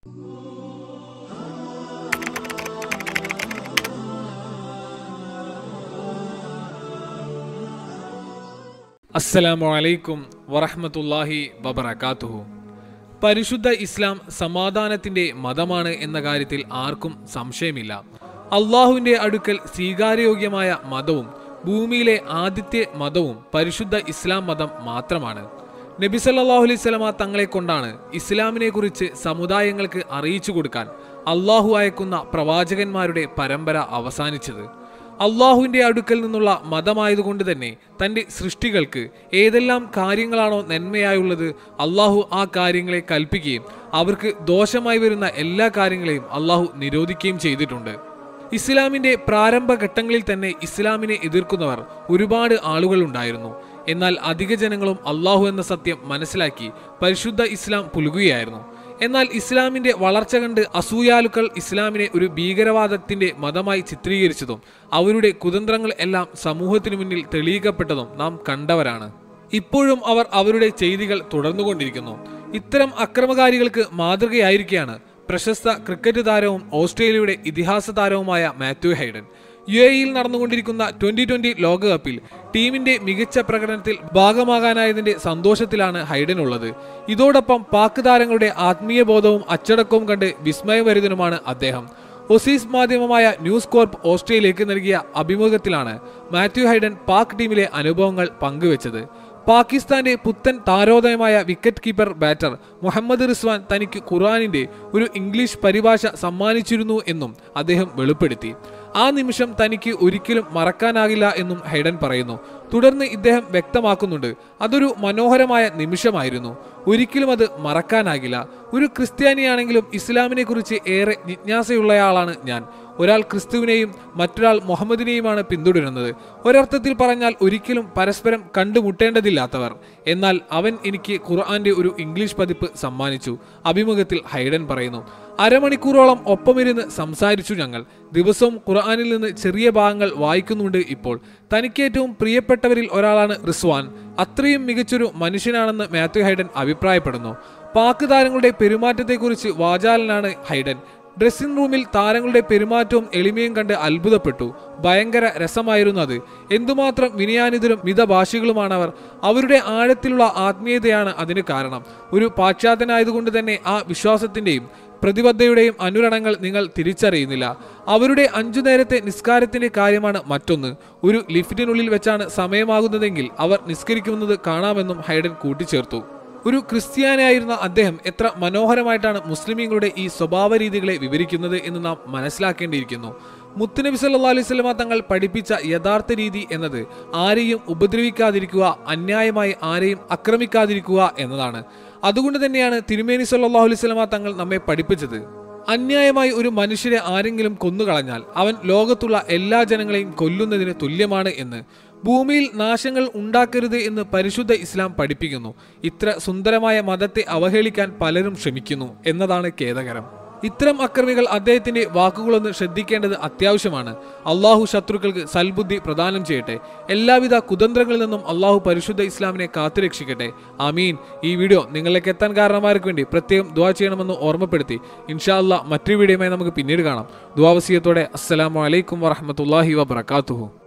അസ്സലാമു അലൈക്കും വറഹ്മത്തുള്ളാഹി വബറകാതുഹു പരിശുദ്ധ ഇസ്ലാം സമാധാനത്തിന്റെ മതമാണ് എന്ന കാര്യത്തിൽ ആർക്കും സംശയമില്ല അള്ളാഹുവിന്റെ അടുക്കൽ സ്വീകാര്യോഗ്യമായ മതവും ഭൂമിയിലെ ആദ്യത്തെ മതവും പരിശുദ്ധ ഇസ്ലാം മതം മാത്രമാണ് നബി സല്ലല്ലാഹു അലൈഹി സ്വലമ തങ്ങളെ കൊണ്ടാണ് ഇസ്ലാമിനെ കുറിച്ച് സമുദായങ്ങൾക്ക് അറിയിച്ചു കൊടുക്കാൻ അള്ളാഹു അയക്കുന്ന പ്രവാചകന്മാരുടെ പരമ്പര അവസാനിച്ചത് അള്ളാഹുവിന്റെ അടുക്കൽ നിന്നുള്ള മതമായതുകൊണ്ട് തന്നെ തന്റെ സൃഷ്ടികൾക്ക് ഏതെല്ലാം കാര്യങ്ങളാണോ നന്മയായുള്ളത് അള്ളാഹു ആ കാര്യങ്ങളെ കൽപ്പിക്കുകയും അവർക്ക് ദോഷമായി വരുന്ന എല്ലാ കാര്യങ്ങളെയും അള്ളാഹു നിരോധിക്കുകയും ചെയ്തിട്ടുണ്ട് ഇസ്ലാമിന്റെ പ്രാരംഭ ഘട്ടങ്ങളിൽ തന്നെ ഇസ്ലാമിനെ എതിർക്കുന്നവർ ഒരുപാട് ആളുകൾ ഉണ്ടായിരുന്നു എന്നാൽ അധിക ജനങ്ങളും അള്ളാഹു എന്ന സത്യം മനസ്സിലാക്കി പരിശുദ്ധ ഇസ്ലാം പുലുകുകയായിരുന്നു എന്നാൽ ഇസ്ലാമിന്റെ വളർച്ച കണ്ട് അസൂയാലുക്കൾ ഇസ്ലാമിനെ ഒരു ഭീകരവാദത്തിന്റെ മതമായി ചിത്രീകരിച്ചതും അവരുടെ കുതന്ത്രങ്ങൾ എല്ലാം സമൂഹത്തിനു മുന്നിൽ തെളിയിക്കപ്പെട്ടതും നാം കണ്ടവരാണ് ഇപ്പോഴും അവർ അവരുടെ ചെയ്തികൾ തുടർന്നുകൊണ്ടിരിക്കുന്നു ഇത്തരം അക്രമകാരികൾക്ക് മാതൃകയായിരിക്കുകയാണ് പ്രശസ്ത ക്രിക്കറ്റ് താരവും ഓസ്ട്രേലിയയുടെ ഇതിഹാസ താരവുമായ മാത്യു ഹൈഡൻ യു എയിൽ നടന്നുകൊണ്ടിരിക്കുന്ന ട്വന്റി ട്വന്റി ലോകകപ്പിൽ ടീമിന്റെ മികച്ച പ്രകടനത്തിൽ ഭാഗമാകാനായതിന്റെ സന്തോഷത്തിലാണ് ഹൈഡൻ ഉള്ളത് ഇതോടൊപ്പം പാക് താരങ്ങളുടെ ആത്മീയ ബോധവും അച്ചടക്കവും കണ്ട് വിസ്മയഭരിതനുമാണ് അദ്ദേഹം ഒസീസ് മാധ്യമമായ ന്യൂസ് കോർപ്പ് ഓസ്ട്രേലിയക്ക് നൽകിയ അഭിമുഖത്തിലാണ് മാത്യു ഹൈഡൻ പാക് ടീമിലെ അനുഭവങ്ങൾ പങ്കുവച്ചത് പാകിസ്ഥാന്റെ പുത്തൻ താരോദയമായ wicket keeper batter Muhammad Rizwan തനിക്ക് ഖുർആാനിന്റെ ഒരു ഇംഗ്ലീഷ് പരിഭാഷ സമ്മാനിച്ചിരുന്നു എന്നും അദ്ദേഹം വെളിപ്പെടുത്തി ആ നിമിഷം തനിക്ക് ഒരിക്കലും മറക്കാനാകില്ല എന്നും ഹൈഡൻ പറയുന്നു തുടർന്ന് ഇദ്ദേഹം വ്യക്തമാക്കുന്നുണ്ട് അതൊരു മനോഹരമായ നിമിഷമായിരുന്നു ഒരിക്കലും അത് മറക്കാനാകില്ല ഒരു ക്രിസ്ത്യാനിയാണെങ്കിലും ഇസ്ലാമിനെ കുറിച്ച് ഏറെ ജിജ്ഞാസയുള്ളയാളാണ് ഞാൻ ഒരാൾ ക്രിസ്തുവിനെയും മറ്റൊരാൾ മുഹമ്മദിനെയുമാണ് പിന്തുടരുന്നത് ഒരർത്ഥത്തിൽ പറഞ്ഞാൽ ഒരിക്കലും പരസ്പരം കണ്ടുമുട്ടേണ്ടതില്ലാത്തവർ എന്നാൽ അവൻ എനിക്ക് ഖുർആന്റെ ഒരു ഇംഗ്ലീഷ് പതിപ്പ് സമ്മാനിച്ചു അഭിമുഖത്തിൽ ഹൈഡൻ പറയുന്നു അരമണിക്കൂറോളം ഒപ്പമിരുന്ന് സംസാരിച്ചു ഞങ്ങൾ ദിവസവും ഖുർആനിൽ നിന്ന് ചെറിയ ഭാഗങ്ങൾ വായിക്കുന്നുണ്ട് ഇപ്പോൾ തനിക്ക് ഏറ്റവും പ്രിയപ്പെട്ടവരിൽ ഒരാളാണ് റിസ്വാൻ അത്രയും മികച്ചൊരു മനുഷ്യനാണെന്ന് മാത്യു ഹൈഡൻ അഭിപ്രായപ്പെടുന്നു പാക് താരങ്ങളുടെ പെരുമാറ്റത്തെക്കുറിച്ച് വാചാലനാണ് ഹൈഡൻ ഡ്രസ്സിംഗ് റൂമിൽ താരങ്ങളുടെ പെരുമാറ്റവും എളിമയും കണ്ട് അത്ഭുതപ്പെട്ടു ഭയങ്കര രസമായിരുന്നു അത് എന്തുമാത്രം വിനയാനിതരും മിതഭാഷികളുമാണവർ അവരുടെ ആഴത്തിലുള്ള ആത്മീയതയാണ് അതിന് കാരണം ഒരു പാശ്ചാത്യനായതുകൊണ്ട് തന്നെ ആ വിശ്വാസത്തിന്റെയും പ്രതിബദ്ധതയുടെയും അനുരണങ്ങൾ നിങ്ങൾ തിരിച്ചറിയുന്നില്ല അവരുടെ അഞ്ചു നേരത്തെ നിസ്കാരത്തിന്റെ കാര്യമാണ് മറ്റൊന്ന് ഒരു ലിഫ്റ്റിനുള്ളിൽ വെച്ചാണ് സമയമാകുന്നതെങ്കിൽ അവർ നിസ്കരിക്കുന്നത് കാണാമെന്നും ഹൈഡൻ കൂട്ടിച്ചേർത്തു ഒരു ക്രിസ്ത്യാനിയായിരുന്ന അദ്ദേഹം എത്ര മനോഹരമായിട്ടാണ് മുസ്ലിമീങ്ങളുടെ ഈ സ്വഭാവ രീതികളെ വിവരിക്കുന്നത് എന്ന് നാം മനസ്സിലാക്കേണ്ടിയിരിക്കുന്നു മുത്തുനബി സല്ലാ അലൈഹി സ്വലമ തങ്ങൾ പഠിപ്പിച്ച യഥാർത്ഥ രീതി എന്നത് ആരെയും ഉപദ്രവിക്കാതിരിക്കുക അന്യായമായി ആരെയും ആക്രമിക്കാതിരിക്കുക എന്നതാണ് അതുകൊണ്ട് തന്നെയാണ് തിരുമേനി സല്ലാഹു അലൈഹി സ്വലമ തങ്ങൾ നമ്മെ പഠിപ്പിച്ചത് അന്യായമായി ഒരു മനുഷ്യരെ ആരെങ്കിലും കൊന്നുകളഞ്ഞാൽ അവൻ ലോകത്തുള്ള എല്ലാ ജനങ്ങളെയും കൊല്ലുന്നതിന് തുല്യമാണ് എന്ന് ഭൂമിയിൽ നാശങ്ങൾ ഉണ്ടാക്കരുത് എന്ന് പരിശുദ്ധ ഇസ്ലാം പഠിപ്പിക്കുന്നു ഇത്ര സുന്ദരമായ മതത്തെ അവഹേളിക്കാൻ പലരും ശ്രമിക്കുന്നു എന്നതാണ് ഖേദകരം ഇത്തരം അക്രമികൾ അദ്ദേഹത്തിന്റെ വാക്കുകളൊന്ന് ശ്രദ്ധിക്കേണ്ടത് അത്യാവശ്യമാണ് അള്ളാഹു ശത്രുക്കൾക്ക് സൽബുദ്ധി പ്രദാനം ചെയ്യട്ടെ എല്ലാവിധ കുതന്ത്രങ്ങളിൽ നിന്നും അള്ളാഹു പരിശുദ്ധ ഇസ്ലാമിനെ കാത്തുരക്ഷിക്കട്ടെ ആമീൻ ഈ വീഡിയോ നിങ്ങളിലേക്ക് എത്താൻ കാരണന്മാർക്ക് വേണ്ടി പ്രത്യേകം ദുവാ ചെയ്യണമെന്ന് ഓർമ്മപ്പെടുത്തി ഇൻഷാ അല്ലാ മറ്റൊരു വീഡിയോയുമായി നമുക്ക് പിന്നീട് കാണാം ദുവാവസീയത്തോടെ അസ്സലാമു അലൈക്കും വറഹമത്തല്ലാഹി വബർക്കാത്തുഹു